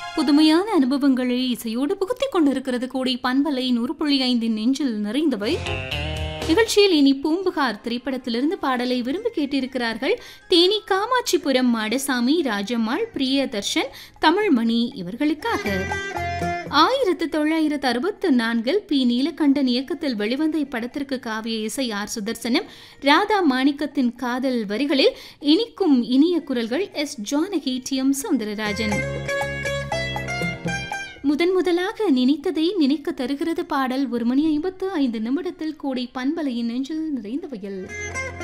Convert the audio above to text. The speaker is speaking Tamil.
புதுமையான அனுபவங்களை இசையோடு புகுத்திக் கொண்டிருக்கிறது கூடி பண்பலை நூறு புள்ளி ஐந்தின் நெஞ்சில் நிறைந்தவை நிகழ்ச்சியில் இனி பூம்புகார் திரைப்படத்திலிருந்து பாடலை விரும்பி கேட்டிருக்கிறார்கள் தேனி காமாட்சிபுரம் மாடசாமி ராஜம்மாள் பிரியதர்ஷன் தமிழ்மணி இவர்களுக்காக ஆயிரத்து தொள்ளாயிரத்து அறுபத்து நான்கில் பி நீலகண்டன் இயக்கத்தில் வெளிவந்த இப்படத்திற்கு காவிய இசை ஆர் சுதர்சனம் ராதா மாணிக்கத்தின் காதல் வரிகளில் இனிக்கும் இனிய குரல்கள் S Janaki T M Soundararajan முதன் முதலாக நினைத்ததை நினைக்க தருகிறது பாடல் ஒரு மணி ஐம்பத்து ஐந்து நிமிடத்தில் கூடி பண்பலையின் நெஞ்சில் நிறைந்த வயல்